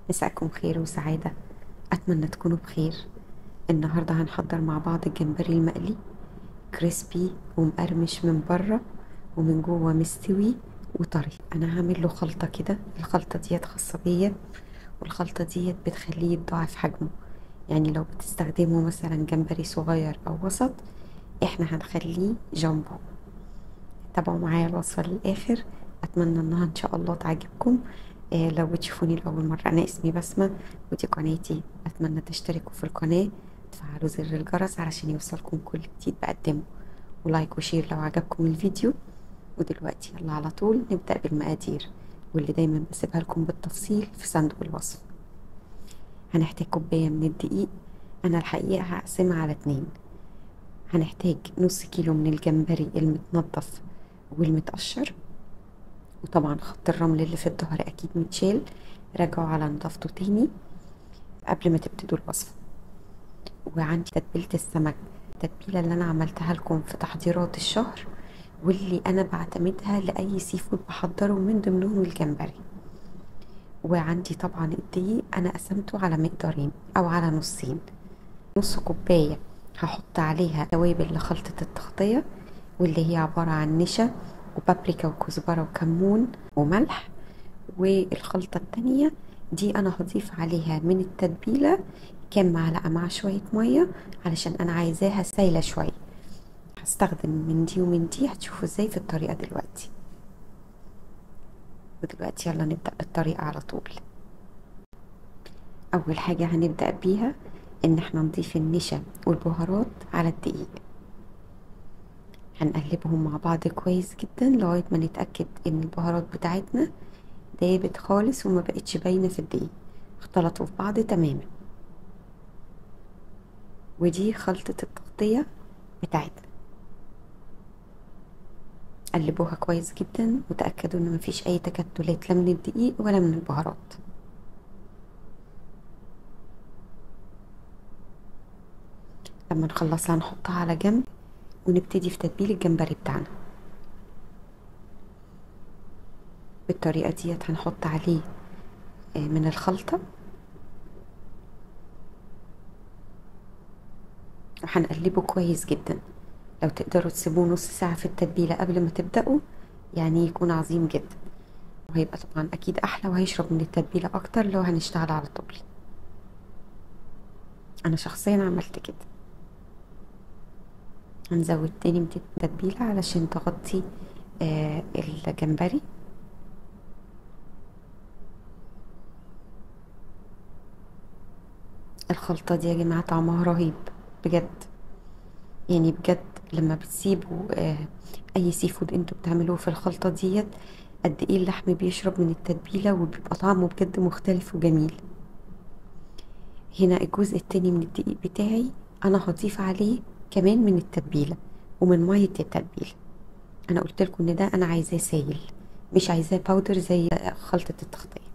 مساءكم خير وسعادة أتمنى تكونوا بخير النهاردة هنحضر مع بعض الجمبري المقلي كريسبي ومقرمش من بره ومن جوه مستوي وطري أنا هعمل له خلطة كده الخلطة ديت خاصة بيا والخلطة ديت بتخليه يتضاعف حجمه يعني لو بتستخدموا مثلا جمبري صغير أو وسط احنا هنخليه جامبو تابعوا معايا الوصفة للآخر أتمنى إنها إن شاء الله تعجبكم آه لو بتشوفوني لأول مرة أنا اسمي بسمة ودي قناتي أتمنى تشتركوا في القناة تفعلوا زر الجرس علشان يوصلكم كل جديد بقدمه ولايك وشير لو عجبكم الفيديو ودلوقتي يلا على طول نبدأ بالمقادير واللي دايما بسيبها لكم بالتفصيل في صندوق الوصف هنحتاج كوباية من الدقيق أنا الحقيقة هقسمها على اتنين هنحتاج نص كيلو من الجمبري المتنضف والمتقشر وطبعا خط الرمل اللي في الظهر اكيد متشال راجعوا على نضافته تاني قبل ما تبتدوا الوصفة وعندي تتبيلة السمك التتبيلة اللي انا عملتها لكم في تحضيرات الشهر واللي انا بعتمدها لاي سي فود بحضره من ضمنهم الجمبري وعندي طبعا الدقيق انا قسمته على مقدارين او على نصين نص كوباية هحط عليها توابل لخلطة التغطية واللي هي عبارة عن نشا وبابريكا وكزبرة وكمون وملح والخلطة التانية دي أنا هضيف عليها من التتبيلة كام معلقة مع شوية مية علشان أنا عايزاها سايلة شوية هستخدم من دي ومن دي هتشوفوا ازاي في الطريقة دلوقتي ودلوقتي يلا نبدأ بالطريقة على طول أول حاجة هنبدأ بيها إن احنا نضيف النشا والبهارات على الدقيق هنقلبهم مع بعض كويس جدا لغاية ما نتأكد ان البهارات بتاعتنا دابت خالص وما بقتش باينة في الدقيق اختلطوا في بعض تماما ودي خلطة التغطية بتاعتنا قلبوها كويس جدا وتأكدوا ان مفيش اي تكتلات لا من الدقيق ولا من البهارات لما نخلصها نحطها على جنب ونبتدي في تتبيل الجمبري بتاعنا بالطريقة ديت هنحط عليه من الخلطة وهنقلبه كويس جدا لو تقدروا تسيبوه نص ساعة في التتبيلة قبل ما تبدأوا يعني يكون عظيم جدا وهيبقى طبعا أكيد أحلى وهيشرب من التتبيلة أكتر لو هنشتغل على طول أنا شخصيا عملت كده هنزود تاني من التتبيلة علشان تغطي آه الجمبري الخلطة دي يا جماعة طعمها رهيب بجد يعني بجد لما بتسيبوا آه اي سي فود انتوا بتعملوه في الخلطة ديت قد ايه اللحم بيشرب من التتبيلة وبيبقى طعمه بجد مختلف وجميل هنا الجزء التاني من الدقيق بتاعي انا هضيف عليه كمان من التتبيلة ومن مية التتبيلة انا قلت لكم ان ده انا عايزاه سايل مش عايزاه باودر زي خلطة التغطية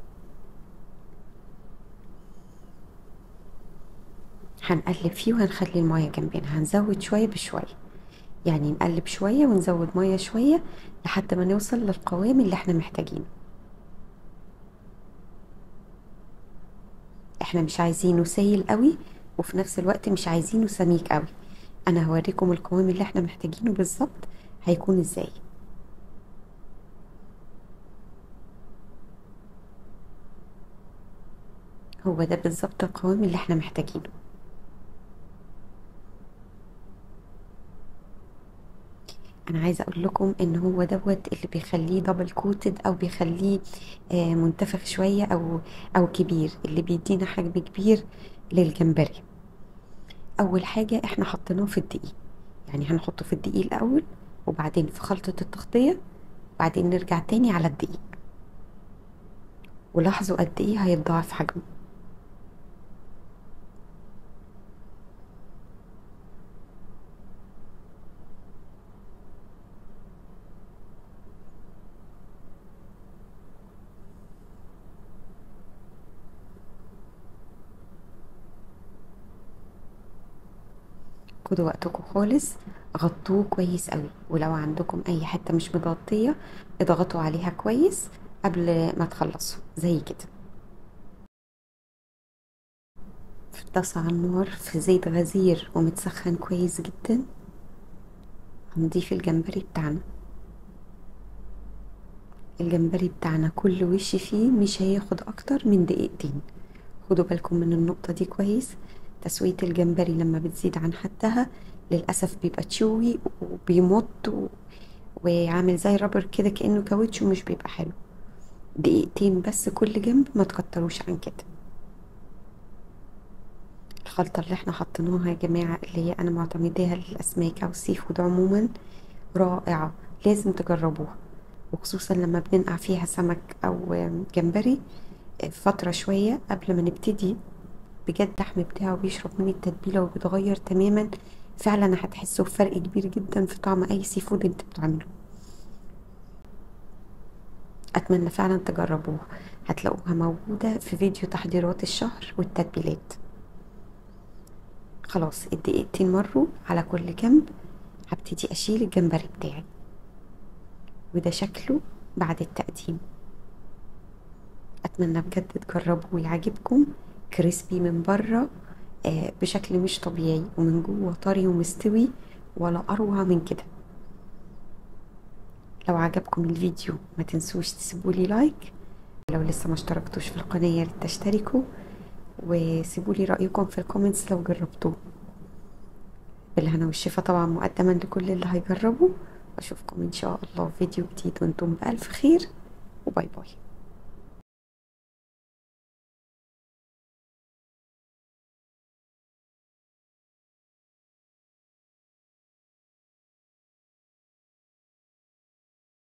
هنقلب فيه وهنخلي المية جنبنا هنزود شوية بشوية يعني نقلب شوية ونزود مية شوية لحد ما نوصل للقوام اللي احنا محتاجينه احنا مش عايزينه سايل قوي وفي نفس الوقت مش عايزينه سميك قوي انا هوريكم القوام اللي احنا محتاجينه بالظبط هيكون ازاي هو ده بالظبط القوام اللي احنا محتاجينه انا عايزه اقول لكم ان هو دوت اللي بيخليه دبل كوتد او بيخليه آه منتفخ شويه او او كبير اللي بيدينا حجم كبير للجمبري اول حاجه احنا حطيناه في الدقيق يعني هنحطه في الدقيق الاول وبعدين في خلطه التغطيه وبعدين نرجع تاني على الدقيق ولاحظوا قد ايه هيتضاعف حجمه خدوا وقتكم خالص غطوه كويس قوي ولو عندكم اي حته مش متغطيه اضغطوا عليها كويس قبل ما تخلصوا زي كده في طاسة على النار في زيت غزير ومتسخن كويس جدا هنضيف الجمبري بتاعنا الجمبري بتاعنا كل وش فيه مش هياخد اكتر من دقيقتين خدوا بالكم من النقطة دي كويس تسوية الجمبري لما بتزيد عن حدها للأسف بيبقى تشوي وبيمط و... وعامل زي رابر كده كأنه كاوتش ومش بيبقى حلو دقيقتين بس كل جنب ما تكتروش عن كده الخلطة اللي احنا حطيناها يا جماعة اللي هي انا معتمداها للاسماك او السي فود عموما رائعة لازم تجربوها وخصوصا لما بننقع فيها سمك او جمبري فترة شوية قبل ما نبتدي بجد اللحم بتاعه بيشرب من التتبيلة وبيتغير تماما فعلا هتحسوا بفرق كبير جدا في طعم اي سي فود انت بتعمله اتمنى فعلا تجربوها هتلاقوها موجودة في فيديو تحضيرات الشهر والتتبيلات خلاص الدقيقتين مروا على كل جنب هبتدي اشيل الجمبري بتاعي وده شكله بعد التقديم اتمنى بجد تجربوا ويعجبكم كريسبي من بره آه بشكل مش طبيعي ومن جوه طري ومستوي ولا اروع من كده لو عجبكم الفيديو ما تنسوش تسيبولي لايك لو لسه ما اشتركتوش في القناة يا ريت تشتركوا وسيبولي رأيكم في الكومنتس لو جربتوه بالهنا والشفا طبعا مقدما لكل اللي هيجربوا واشوفكم ان شاء الله في فيديو جديد وانتم بألف خير وباي باي